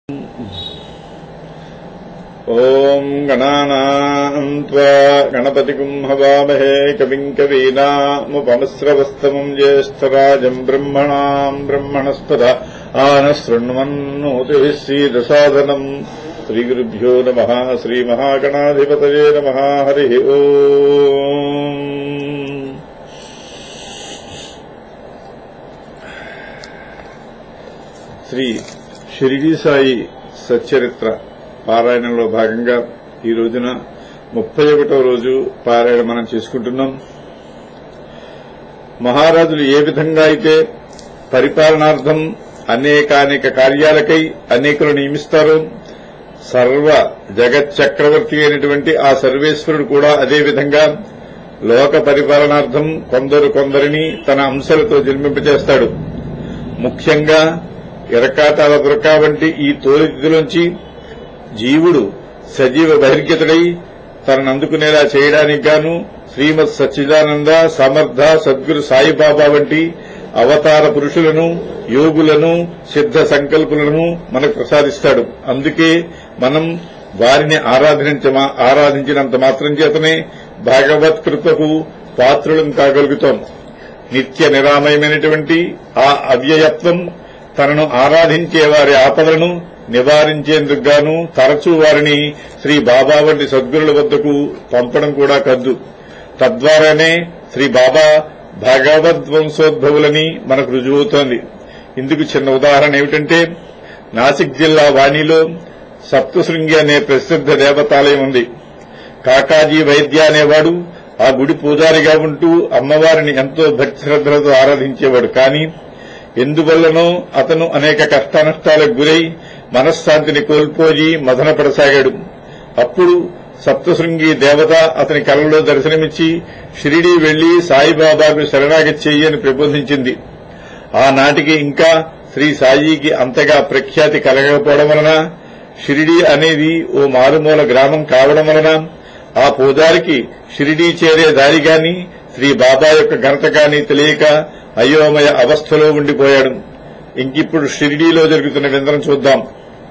ॐ गणानाम् त्वा गणपतिगुम् हवामहे कविम् कवीनामुपमस्रवस्तमम् ज्येष्ठराजम् ब्रह्मणाम् ब्रह्मणस्पद आनः शृण्वन्नोतिभिः सीदसाधनम् श्रीगुरुभ्यो नमः श्रीमहागणाधिपतये नमः हरिः ओम् శ్రీ షిరిడి సాయి సచ్చరిత్ర పారాయణంలో భాగంగా ఈ రోజున ముప్పై ఒకటో రోజు పారాయణ మనం చేసుకుంటున్నాం మహారాజులు ఏ విధంగా అయితే పరిపాలనార్థం అనేకానేక కార్యాలకై అనేకులు నియమిస్తారో సర్వ జగత్ చక్రవర్తి అయినటువంటి ఆ సర్వేశ్వరుడు కూడా అదే విధంగా లోక పరిపాలనార్థం కొందరు కొందరిని తన అంశాలతో జన్మింపజేస్తాడు ముఖ్యంగా ఎరకాటాల దొరక వంటి ఈ తోలితిలోంచి జీవుడు సజీవ బహిర్గతుడై తనను అందుకునేలా చేయడానికి గాను శ్రీమద్ సచ్చిదానంద సమర్థ సద్గురు సాయిబాబా వంటి అవతార పురుషులను యోగులను సిద్ధ సంకల్పులను మనకు ప్రసాదిస్తాడు అందుకే మనం వారిని ఆరాధించ ఆరాధించినంత మాత్రం చేతనే భాగవత్ కృపకు పాత్రులం కాగలుగుతాం నిత్య నిరామయమైనటువంటి ఆ అవ్యయత్వం తనను ఆరాధించే వారి ఆపదలను నివారించేందుకు గాను తరచూ వారిని శ్రీ బాబా వంటి సద్గురుల వద్దకు పంపడం కూడా కద్దు తద్వారానే శ్రీ బాబా భగవద్వంశోద్భవులని మనకు రుజువవుతోంది ఇందుకు చిన్న ఉదాహరణ ఏమిటంటే నాసిక్ జిల్లా వాణిలో సప్తశృంగి అనే ప్రసిద్ధ దేవతాలయం ఉంది కాకాజీ వైద్య అనేవాడు ఆ గుడి పూజారిగా ఉంటూ అమ్మవారిని ఎంతో భక్తి శ్రద్దలతో ఆరాధించేవాడు కానీ ఎందువల్లనో అతను అనేక కష్టానష్టాలకు గురై మనశ్శాంతిని కోల్పోయి మదనపడసాగాడు అప్పుడు సప్తశృంగి దేవత అతని కలలో దర్శనమిచ్చి షిరిడీ వెళ్లి సాయిబాబాకు శరణాగతి చెయ్యని ప్రబోధించింది ఆనాటికి ఇంకా శ్రీ సాయికి అంతగా ప్రఖ్యాతి కలగకపోవడం వలన షిరిడీ అనేది ఓ మారుమూల గ్రామం కావడం వలన ఆ పూజారికి షిరిడీ చేరే దారి గాని శ్రీ బాబా యొక్క ఘనత గాని తెలియక అయోమయ అవస్థలో ఉండిపోయాడు ఇంకిప్పుడు షిరిడీలో జరుగుతున్న విందనం చూద్దాం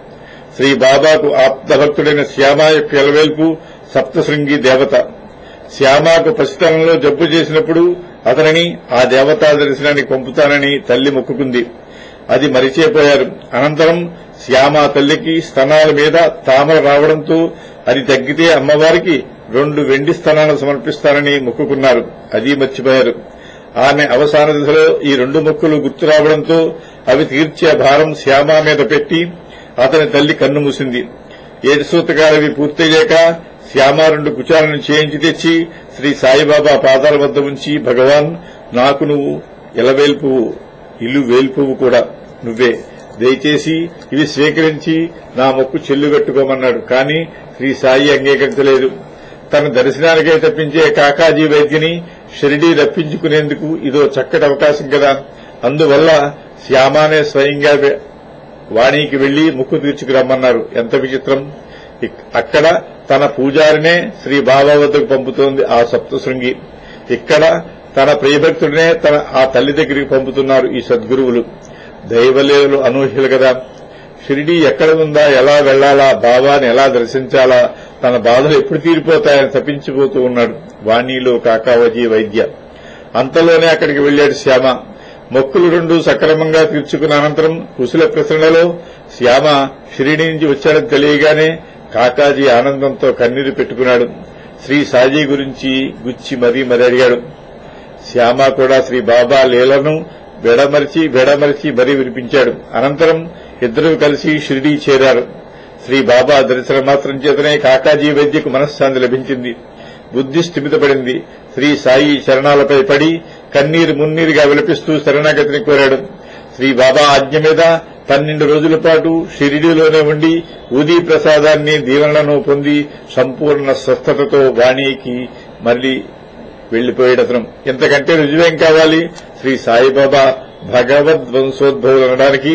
శ్రీ బాబాకు ఆప్తభక్తుడైన శ్యామ యొక్క ఎలవేల్పు సప్తశృంగి దేవత శ్యామకు పసితనంలో జబ్బు చేసినప్పుడు అతనిని ఆ దేవతా దర్శనానికి పంపుతానని తల్లి మొక్కుకుంది అది మరిచేపోయారు అనంతరం శ్యామ తల్లికి స్తనాల మీద తామర రావడంతో అది తగ్గితే అమ్మవారికి రెండు వెండి స్తనాలు సమర్పిస్తానని మొక్కుకున్నారు అది మర్చిపోయారు ఆమె అవసాన దశలో ఈ రెండు మొక్కులు గుర్తు రావడంతో అవి తీర్చే భారం శ్యామ మీద పెట్టి అతని తల్లి కన్ను మూసింది ఏడు సూతకాలవి పూర్తయ్యాక శ్యామ రెండు కుచాలను చేయించి తెచ్చి శ్రీ సాయిబాబా పాదాల వద్ద ఉంచి భగవాన్ నాకు నువ్వు ఎలవేల్పువు ఇల్లు వేల్పువు కూడా నువ్వే దయచేసి ఇవి స్వీకరించి నా మొక్కు చెల్లుగట్టుకోమన్నాడు కానీ శ్రీ సాయి అంగీకరించలేదు తన దర్శనానికే తప్పించే కాకాజీ వైద్యుని షిరిడీ రప్పించుకునేందుకు ఇదో చక్కటి అవకాశం కదా అందువల్ల శ్యామానే స్వయంగా వాణికి వెళ్లి ముక్కు తీర్చుకురమ్మన్నారు ఎంత విచిత్రం అక్కడ తన పూజారినే శ్రీ బాబా వద్దకు పంపుతోంది ఆ సప్తశృంగి ఇక్కడ తన ప్రియభక్తుడినే తన ఆ తల్లి దగ్గరికి పంపుతున్నారు ఈ సద్గురువులు దైవలేవులు అనూహ్యులు కదా షిరిడీ ఎక్కడ ఉందా ఎలా వెళ్లాలా బాబాని ఎలా దర్శించాలా తన బాధలు ఎప్పుడు తీరిపోతాయని తప్పించిపోతూ ఉన్నాడు వాణిలో కాకావజీ వైద్య అంతలోనే అక్కడికి వెళ్లాడు శ్యామ మొక్కులు రెండు సక్రమంగా తీర్చుకున్న అనంతరం కుశల ప్రసరణలో శ్యామ షిరిడి నుంచి వచ్చాడని తెలియగానే కాకాజీ ఆనందంతో కన్నీరు పెట్టుకున్నాడు శ్రీ సాజీ గురించి గుచ్చి మరీ మరీ అడిగాడు శ్యామ కూడా శ్రీ బాబా లీలను వెడమరిచి వెడమరిచి మరీ వినిపించాడు అనంతరం ఇద్దరూ కలిసి షిరిడీ చేరారు శ్రీ బాబా దర్శనం మాత్రం చేతనే కాకాజీ వైద్యకు మనశ్శాంతి లభించింది బుద్ధి స్థిమితపడింది శ్రీ సాయి చరణాలపై పడి కన్నీరు మున్నీరుగా విలపిస్తూ శరణాగతిని కోరాడు శ్రీ బాబా ఆజ్ఞ మీద పన్నెండు రోజుల పాటు షిరిడీలోనే ఉండి ఉదీ ప్రసాదాన్ని దీవెనలను పొంది సంపూర్ణ స్వస్థతతో వాణికి మళ్లీ వెళ్లిపోయేటతను ఇంతకంటే రుజువేం కావాలి శ్రీ సాయిబాబా భగవద్ వంశోద్భవులు అనడానికి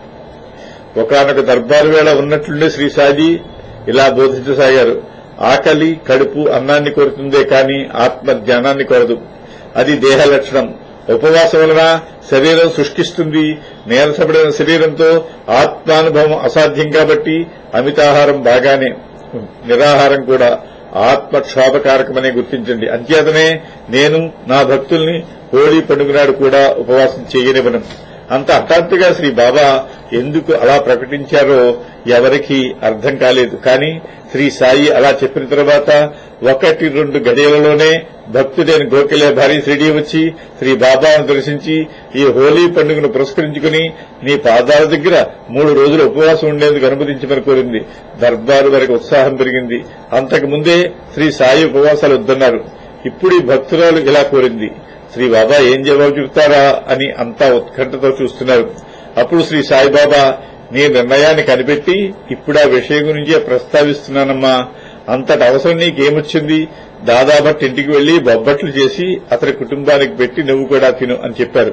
ఒకనొక దర్బారు వేళ ఉన్నట్లుండే శ్రీ సాయి ఇలా బోధించసాగారు ఆకలి కడుపు అన్నాన్ని కోరుతుందే కాని ఆత్మ జ్ఞానాన్ని కోరదు అది దేహ లక్షణం ఉపవాసం వలన శరీరం శుష్కిస్తుంది నీరసపడిన శరీరంతో ఆత్మానుభవం అసాధ్యం కాబట్టి అమితాహారం బాగానే నిరాహారం కూడా ఆత్మక్షోభకారకమని గుర్తించండి అంచేతనే నేను నా భక్తుల్ని హోళీ పండుగ నాడు కూడా ఉపవాసం చేయనివ్వను అంత హఠాత్తుగా శ్రీ బాబా ఎందుకు అలా ప్రకటించారో ఎవరికీ అర్థం కాలేదు కానీ శ్రీ సాయి అలా చెప్పిన తర్వాత ఒకటి రెండు గడియలలోనే భక్తుడైన గోఖలే భారీ శ్రీడి వచ్చి శ్రీ బాబాను దర్శించి ఈ హోలీ పండుగను పురస్కరించుకుని నీ పాదాల దగ్గర మూడు రోజులు ఉపవాసం ఉండేందుకు అనుమతించమని కోరింది దర్బారు వారికి ఉత్సాహం పెరిగింది అంతకు ముందే శ్రీ సాయి ఉపవాసాలు వద్దన్నారు ఇప్పుడు ఈ భక్తురాలు ఇలా కోరింది శ్రీ బాబా ఏం జవాబు చెబుతారా అని అంతా ఉత్కంఠతో చూస్తున్నారు అప్పుడు శ్రీ సాయిబాబా నీ నిర్ణయాన్ని కనిపెట్టి ఇప్పుడు ఆ విషయం గురించే ప్రస్తావిస్తున్నానమ్మా అంతటి అవసరం నీకేమొచ్చింది దాదాబట్ ఇంటికి వెళ్లి బొబ్బట్లు చేసి అతని కుటుంబానికి పెట్టి నువ్వు కూడా తిను అని చెప్పారు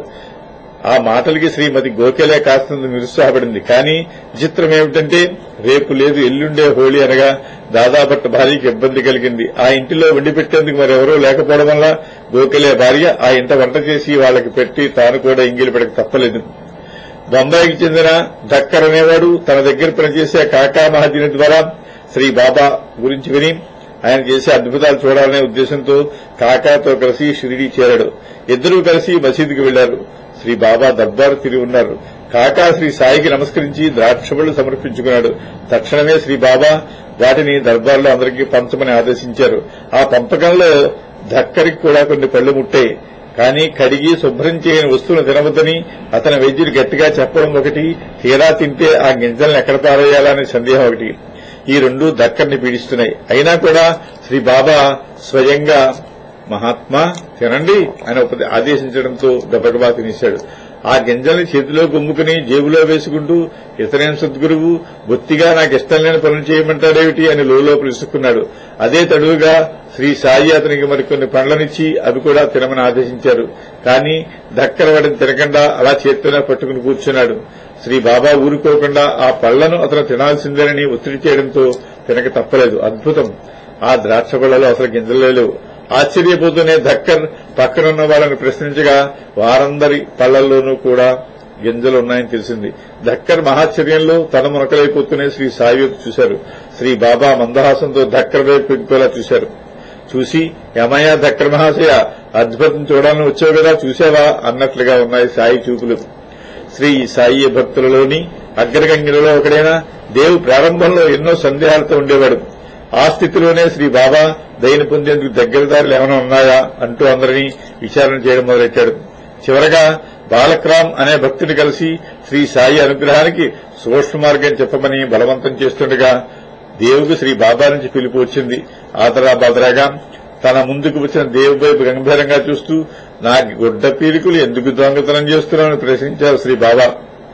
ఆ మాటలకి శ్రీమతి గోఖలే కాస్తంత నిరుత్సాహపడింది కానీ విచిత్రం ఏమిటంటే రేపు లేదు ఎల్లుండే హోళీ అనగా దాదాపట్ట భార్యకి ఇబ్బంది కలిగింది ఆ ఇంటిలో వండి పెట్టేందుకు మరెవరూ లేకపోవడం వల్ల గోఖలే భార్య ఆ ఇంట వంట చేసి వాళ్ళకి పెట్టి తాను కూడా ఇంగిలి పెడక తప్పలేదు బొంబాయికి చెందిన దక్కర్ అనేవాడు తన దగ్గర పనిచేసే కాకా మహాజీని ద్వారా శ్రీ బాబా గురించి విని ఆయన చేసే అద్భుతాలు చూడాలనే ఉద్దేశంతో కాకాతో కలిసి షిరిడీ చేరాడు ఇద్దరూ కలిసి మసీదుకి వెళ్లారు శ్రీ బాబా దర్బారు తిరిగి ఉన్నారు కాకా శ్రీ సాయికి నమస్కరించి ద్రాక్షపళ్ళు సమర్పించుకున్నాడు తక్షణమే శ్రీ బాబా వాటిని దర్బార్లో అందరికీ పంచమని ఆదేశించారు ఆ పంపకంలో దక్కరికి కూడా కొన్ని పళ్లు ముట్టాయి కానీ కడిగి శుభ్రం చేయని వస్తువులు తినవద్దని అతని వైద్యుడు గట్టిగా చెప్పడం ఒకటి తీరా తింటే ఆ గింజలను ఎక్కడ పారేయాలనే సందేహం ఒకటి ఈ రెండు దక్కర్ని పీడిస్తున్నాయి అయినా కూడా శ్రీ బాబా స్వయంగా మహాత్మా తినండి అని ఉపదే ఆదేశించడంతో గబగబా తినేశాడు ఆ గింజల్ని చేతిలో గుమ్ముకుని జేబులో వేసుకుంటూ ఇతరేం సద్గురువు బొత్తిగా నాకు ఇష్టం లేని పనులు చేయమంటాడేమిటి అని లోపల ఇసుక్కున్నాడు అదే తడువుగా శ్రీ సాయి అతనికి మరికొన్ని పండ్లనిచ్చి అవి కూడా తినమని ఆదేశించారు కానీ దక్కర వాడిని తినకుండా అలా చేత్తోనే పట్టుకుని కూర్చున్నాడు శ్రీ బాబా ఊరుకోకుండా ఆ పళ్లను అతను తినాల్సిందేనని ఒత్తిడి చేయడంతో తినక తప్పలేదు అద్భుతం ఆ ద్రాక్ష పళ్లలో అసలు గింజలే లేవు ఆశ్చర్యపోతూనే ధక్కర్ పక్కనున్న వాళ్ళని ప్రశ్నించగా వారందరి పళ్లల్లోనూ కూడా గింజలు ఉన్నాయని తెలిసింది ధక్కర్ మహాశ్చర్యంలో తన మునకలైపోతూనే శ్రీ సాయి వైపు చూశారు శ్రీ బాబా మందహాసంతో ధక్కర్ వైపు ఇంకోలా చూశారు చూసి యమయ్య ధక్కర్ మహాశయ అద్భుతం చూడాలని వచ్చావు కదా చూసావా అన్నట్లుగా ఉన్నాయి సాయి చూపులు శ్రీ సాయి భక్తులలోని అగ్రగంగిలలో ఒకడైన దేవు ప్రారంభంలో ఎన్నో సందేహాలతో ఉండేవాడు ఆ స్థితిలోనే శ్రీ బాబా దయను పొందేందుకు దగ్గర దారులు ఏమైనా ఉన్నాయా అంటూ అందరినీ విచారణ చేయడం మొదలెట్టాడు చివరగా బాలక్రామ్ అనే భక్తుని కలిసి శ్రీ సాయి అనుగ్రహానికి సూక్ష్మ మార్గం చెప్పమని బలవంతం చేస్తుండగా దేవుకు శ్రీ బాబా నుంచి పిలుపు వచ్చింది ఆదరా బాదరాగా తన ముందుకు వచ్చిన దేవు వైపు గంభీరంగా చూస్తూ నా గుడ్డ పీలికలు ఎందుకు దొంగతనం చేస్తున్నామని ప్రశ్నించారు శ్రీ బాబా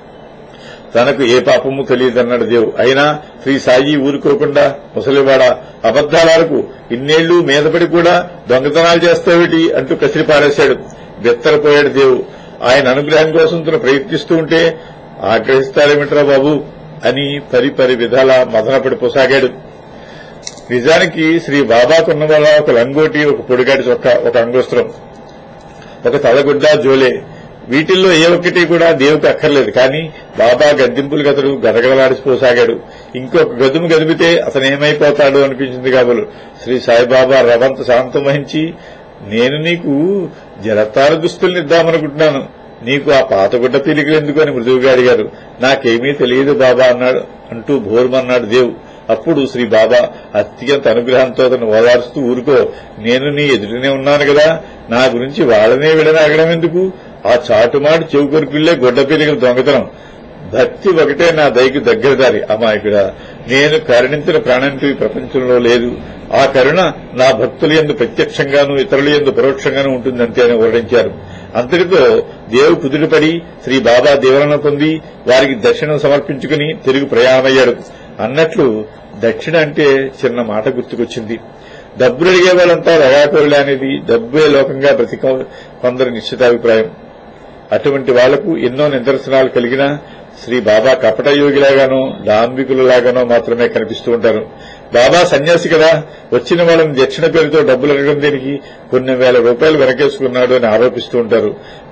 తనకు ఏ పాపము తెలియదన్నాడు దేవు అయినా శ్రీ సాయి ఊరుకోకుండా ముసలివాడ అబద్దాలకు ఇన్నేళ్లు మీదపడి కూడా దొంగతనాలు చేస్తావేటి అంటూ కసిరి పారేశాడు బెత్తరపోయాడు దేవు ఆయన అనుగ్రహం కోసం తను ప్రయత్నిస్తూ ఉంటే ఆగ్రహిస్తారేమిట్రా బాబు అని పరి పరి విధాల మదనపడిపోసాగాడు నిజానికి శ్రీ బాబాకున్న వల్ల ఒక లంగోటి ఒక పొడిగాటి చొక్క ఒక అంగుస్త్రం ఒక తలగుడ్డ జోలే వీటిల్లో ఏ ఒక్కటి కూడా దేవుకి అక్కర్లేదు కానీ బాబా గద్దింపులకు అతడు గదగదలాడిపోసాగాడు ఇంకొక గదుము గదిపితే అతను ఏమైపోతాడు అనిపించింది కాబోలు శ్రీ సాయిబాబా రవంత శాంతం వహించి నేను నీకు జలతార దుస్తుల్ని ఇద్దామనుకుంటున్నాను నీకు ఆ పాతగుడ్డ పీలికలు ఎందుకు అని మృదువుగా అడిగారు నాకేమీ తెలియదు బాబా అన్నాడు అంటూ భోరుమన్నాడు దేవు అప్పుడు శ్రీ బాబా అత్యంత అనుగ్రహంతో అతను ఓదార్చుతూ ఊరుకో నేను నీ ఎదుటనే ఉన్నాను కదా నా గురించి వాళ్ళనే వీళ్ళని అడగడం ఎందుకు ఆ చాటుమాటు చెవు కొరుకుళ్లే గొడ్డ పీలికల దొంగతనం భక్తి ఒకటే నా దయకు దగ్గర దారి అమాయకుడా నేను కరుణించిన ప్రాణంటూ ఈ ప్రపంచంలో లేదు ఆ కరుణ నా భక్తుల ఎందు ప్రత్యక్షంగాను ఇతరుల ఎందు పరోక్షంగాను ఉంటుందంతే అని వివరించారు అంతటితో దేవు కుదురుపడి శ్రీ బాబా దీవెన పొంది వారికి దర్శనం సమర్పించుకుని తిరుగు ప్రయాణమయ్యాడు అన్నట్లు దక్షిణ అంటే చిన్న మాట గుర్తుకొచ్చింది డబ్బులు అడిగే వాళ్ళంతా రగాకోరులే అనేది డబ్బే లోకంగా ప్రతి కొందరి నిశ్చితాభిప్రాయం అటువంటి వాళ్లకు ఎన్నో నిదర్శనాలు కలిగినా శ్రీ బాబా కపటయోగిలాగానో డాంబికులలాగానో మాత్రమే కనిపిస్తూ ఉంటారు బాబా సన్యాసి కదా వచ్చిన వాళ్ళని దక్షిణ పేరుతో డబ్బులు అడగడం దేనికి కొన్ని వేల రూపాయలు వెనకేసుకున్నాడు అని ఆరోపిస్తూ ఉంటారు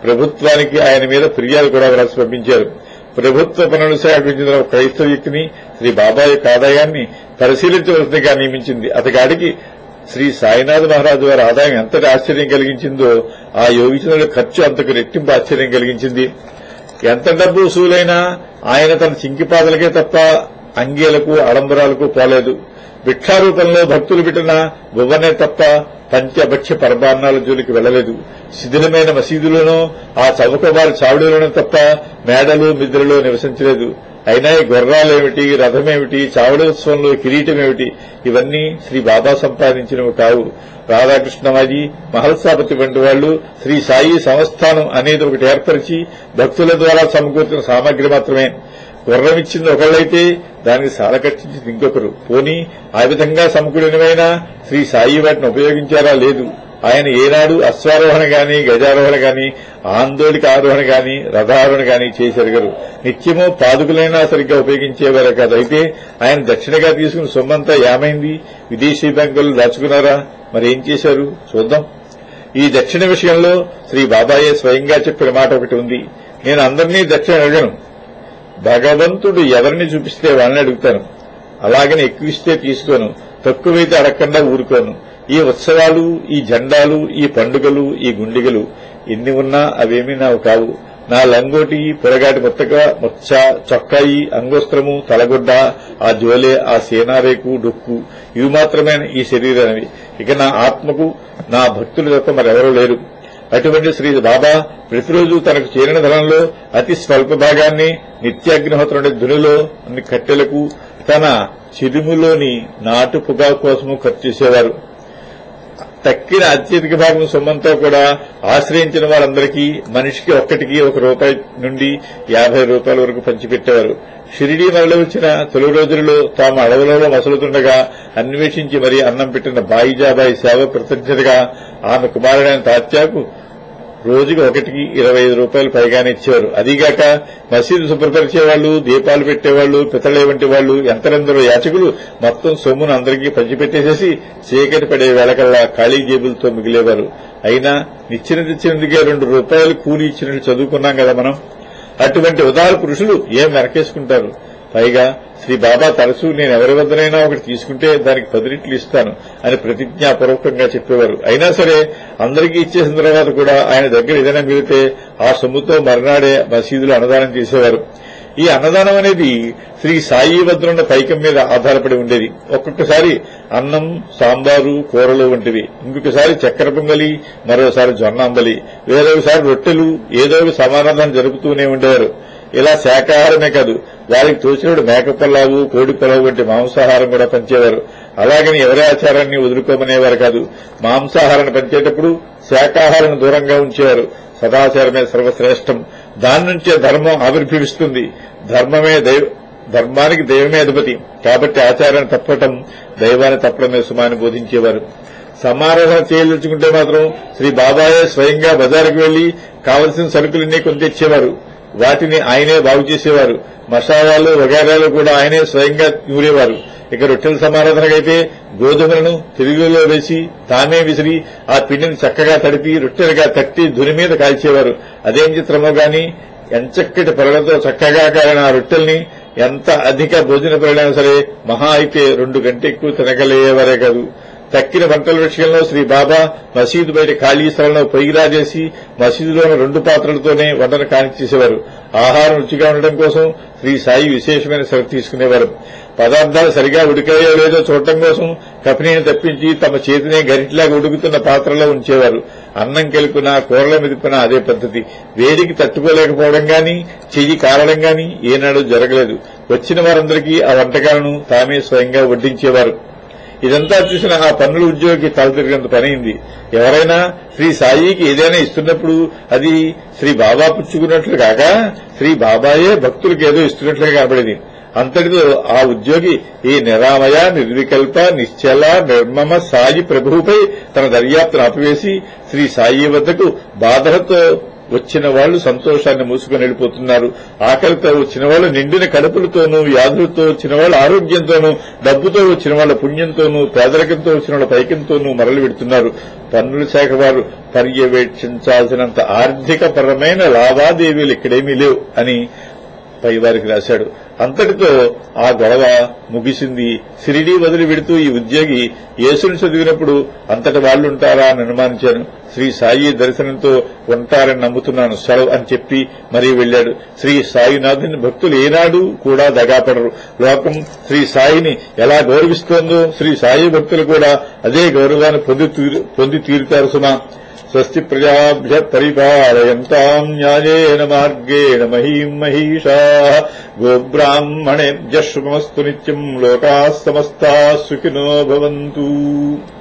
ప్రభుత్వానికి ఆయన మీద ఫిర్యాదు కూడా వ్రాసి పంపించారు ప్రభుత్వ పనుల శాఖకు చెందిన ఒక క్రైస్తవ వ్యక్తిని శ్రీ బాబా యొక్క ఆదాయాన్ని పరిశీలించవలసిందిగా నియమించింది అతగాడికి శ్రీ సాయినాథ్ మహారాజు వారి ఆదాయం ఎంతటి ఆశ్చర్యం కలిగించిందో ఆ యోగిచనుల ఖర్చు అంతకు రెట్టింపు ఆశ్చర్యం కలిగించింది ఎంత డబ్బు వసూలైనా ఆయన తన చింకిపాదలకే తప్ప అంగీలకు ఆడంబరాలకు పోలేదు భిక్షారూపంలో భక్తులు పెట్టిన బువ్వనే తప్ప పంచభక్ష్య పరమాన్నాల జోలికి వెళ్లలేదు శిథిలమైన మసీదులోనో ఆ చౌకబారి చావుడిలోనూ తప్ప మేడలు మిద్రలో నివసించలేదు అయినా ఈ గుర్రాలేమిటి రథమేమిటి చావడోత్సవంలో కిరీటమేమిటి ఇవన్నీ శ్రీ బాబా సంపాదించినవి కావు రాధాకృష్ణమాజీ మహల్సాపతి వంటి వాళ్లు శ్రీ సాయి సంస్థానం అనేది ఒకటి ఏర్పరిచి భక్తుల ద్వారా సమకూర్చిన సామగ్రి మాత్రమే గుర్రం ఇచ్చింది ఒకళ్ళైతే దానికి సాల కట్టించింది ఇంకొకరు పోని ఆ విధంగా సమకూడినవైనా శ్రీ సాయి వాటిని ఉపయోగించారా లేదు ఆయన ఏనాడు అశ్వారోహణ గాని గజారోహణ గాని ఆందోళిక ఆరోహణ గాని రథారోహణ గాని చేసెరగరు నిత్యము పాదుకులైనా సరిగ్గా ఉపయోగించేవారే కాదు అయితే ఆయన దక్షిణగా తీసుకున్న సొమ్మంతా ఏమైంది విదేశీ బ్యాంకులు దాచుకున్నారా మరి ఏం చేశారు చూద్దాం ఈ దక్షిణ విషయంలో శ్రీ బాబాయే స్వయంగా చెప్పిన మాట ఒకటి ఉంది నేను అందరినీ దక్షిణ అడగను భగవంతుడు ఎవరిని చూపిస్తే వాళ్ళని అడుగుతాను అలాగని ఎక్కువిస్తే తీసుకోను తక్కువైతే అడగకుండా ఊరుకోను ఈ ఉత్సవాలు ఈ జెండాలు ఈ పండుగలు ఈ గుండిగలు ఎన్ని ఉన్నా అవేమీ నావు కావు నా లంగోటి పొరగాటి ముత్తక ముచ్చ చొక్కాయి అంగోస్త్రము తలగుడ్డ ఆ జోలే ఆ సేనారేకు డొక్కు ఇవి మాత్రమే ఈ శరీరానివి ఇక నా ఆత్మకు నా భక్తులు తప్ప మరెవరూ లేరు అటువంటి శ్రీ బాబా ప్రతిరోజు తనకు చేరిన ధనంలో అతి స్వల్ప భాగాన్ని నిత్యాగ్నిహోత్రుడి ధునిలో అన్ని కట్టెలకు తన చిరుములోని నాటు పొగాకు కోసము ఖర్చు చేసేవారు తక్కిన అత్యధిక భాగం సొమ్మంతో కూడా ఆశ్రయించిన వారందరికీ మనిషికి ఒక్కటికి ఒక రూపాయి నుండి యాభై రూపాయల వరకు పంచిపెట్టేవారు షిరిడీ మరలి వచ్చిన తొలి రోజులలో తాము అడవులలో మసలుతుండగా అన్వేషించి మరీ అన్నం పెట్టిన బాయిజాబాయి సేవ కృతజ్ఞతగా ఆమె కుమారుడైన తాత్యాకు రోజుకి ఒకటికి ఇరవై ఐదు రూపాయలు పైగానే ఇచ్చేవారు అదీగాక మసీదు శుభ్రపరిచేవాళ్లు దీపాలు పెట్టేవాళ్లు పితళే వంటి వాళ్లు ఎంతరెందరో యాచకులు మొత్తం సొమ్మును అందరికీ పంచిపెట్టేసేసి చీకటి పడే వేళకల్లా ఖాళీ జేబులతో మిగిలేవారు అయినా నిచ్చిన తెచ్చినందుకే రెండు రూపాయలు కూలి ఇచ్చినట్టు చదువుకున్నాం కదా మనం అటువంటి ఉదార పురుషులు ఏం వెనకేసుకుంటారు పైగా శ్రీ బాబా తరచూ నేను ఎవరి వద్దనైనా ఒకటి తీసుకుంటే దానికి పది రెట్లు ఇస్తాను అని ప్రతిజ్ఞాపూర్వకంగా చెప్పేవారు అయినా సరే అందరికీ ఇచ్చేసిన తర్వాత కూడా ఆయన దగ్గర ఏదైనా మిగిలితే ఆ సొమ్ముతో మర్నాడే మసీదులో అన్నదానం చేసేవారు ఈ అన్నదానం అనేది శ్రీ సాయి వద్ద పైకం మీద ఆధారపడి ఉండేది ఒక్కొక్కసారి అన్నం సాంబారు కూరలు వంటివి ఇంకొకసారి చక్కెర పొంగలి మరోసారి జొన్న అంబలి వేరొకసారి రొట్టెలు ఏదో ఒక సమారాధన జరుపుతూనే ఉండేవారు ఇలా శాకాహారమే కాదు వారికి తోచినప్పుడు మేకపల్లావు కోడి పొలవు వంటి మాంసాహారం కూడా పంచేవారు అలాగని ఎవరి ఆచారాన్ని వదులుకోమనేవారు కాదు మాంసాహారాన్ని పంచేటప్పుడు శాకాహారాన్ని దూరంగా ఉంచేవారు సదాచారమే సర్వశ్రేష్టం దాని నుంచే ధర్మం ఆవిర్భవిస్తుంది ధర్మమే దైవ ధర్మానికి దైవమే అధిపతి కాబట్టి ఆచారాన్ని తప్పటం దైవాన్ని తప్పడమే సుమాని బోధించేవారు సమారాధన చేయదలుచుకుంటే మాత్రం శ్రీ బాబాయే స్వయంగా బజారుకు వెళ్లి కావలసిన సరుకులన్నీ కొని తెచ్చేవారు వాటిని ఆయనే బాగు చేసేవారు మసాలాలు వగైరాలు కూడా ఆయనే స్వయంగా నూరేవారు ఇక రొట్టెల సమారాధనకైతే గోధుమలను తెలుగులో వేసి తామే విసిరి ఆ పిండిని చక్కగా తడిపి రొట్టెలుగా తట్టి ధుని మీద కాల్చేవారు అదేం చిత్రమో గాని ఎంచక్కటి పొరలతో చక్కగా కాలిన ఆ రొట్టెల్ని ఎంత అధిక భోజన పొరలైనా సరే మహా అయితే రెండు గంట ఎక్కువ తినగలిగేవారే కాదు తక్కిన వంటల విషయంలో శ్రీ బాబా మసీదు బయట ఖాళీ స్థలంలో పొయ్యి రాజేసి మసీదులోని రెండు పాత్రలతోనే వంటను కానిచ్చేసేవారు ఆహారం రుచిగా ఉండడం కోసం శ్రీ సాయి విశేషమైన శ్రద్ధ తీసుకునేవారు పదార్థాలు సరిగా ఉడికాయో లేదో చూడటం కోసం కపినీని తప్పించి తమ చేతినే గరిట్లాగా ఉడుకుతున్న పాత్రలో ఉంచేవారు అన్నం కలిపినా కూరల మెదిపినా అదే పద్ధతి వేడికి తట్టుకోలేకపోవడం గాని చెయ్యి కారడం గాని ఏనాడు జరగలేదు వచ్చిన వారందరికీ ఆ వంటకాలను తామే స్వయంగా వడ్డించేవారు ఇదంతా చూసిన ఆ పన్నుల ఉద్యోగి తల తిరిగినంత పనైంది ఎవరైనా శ్రీ సాయికి ఏదైనా ఇస్తున్నప్పుడు అది శ్రీ బాబా పుచ్చుకున్నట్లు కాక శ్రీ బాబాయే భక్తులకు ఏదో ఇస్తున్నట్లుగా కనబడేది అంతటితో ఆ ఉద్యోగి ఈ నిరామయ నిర్వికల్ప నిశ్చల నిర్మమ సాయి ప్రభువుపై తన దర్యాప్తును ఆపివేసి శ్రీ సాయి వద్దకు బాధలతో వచ్చిన వాళ్ళు సంతోషాన్ని మూసుకొని వెళ్ళిపోతున్నారు ఆకలితో వచ్చిన వాళ్ళు నిండిన కడుపులతోనూ వ్యాధులతో వచ్చిన వాళ్ళు ఆరోగ్యంతోనూ డబ్బుతో వచ్చిన వాళ్ళ పుణ్యంతోనూ పేదరికంతో వచ్చిన వాళ్ళ పైకంతోనూ మరలి పెడుతున్నారు పన్నుల శాఖ వారు పర్యవేక్షించాల్సినంత ఆర్థిక పరమైన లావాదేవీలు ఇక్కడేమీ లేవు అని పైవారికి రాశాడు అంతటితో ఆ గొడవ ముగిసింది సిరిడి వదిలి పెడుతూ ఈ ఉద్యోగి యేసుని చదివినప్పుడు అంతటి వాళ్ళుంటారా అని అనుమానించాను శ్రీ సాయి దర్శనంతో ఉంటారని నమ్ముతున్నాను సెలవు అని చెప్పి మరీ వెళ్లాడు శ్రీ సాయినాథుని భక్తులు ఏనాడు కూడా దగాపడరు లోకం శ్రీ సాయిని ఎలా గౌరవిస్తోందో శ్రీ సాయి భక్తులు కూడా అదే గౌరవాన్ని పొంది తీరు- పొంది తీరుతారు సుమా స్వస్తి ప్రజాభ్య పరిపాలయంతాం న్యాయేన మార్గేణ మహీం మహిషా గోబ్రాహ్మణేభ్య శుభమస్తు నిత్యం లోకా సమస్తా సుఖినో భవంతు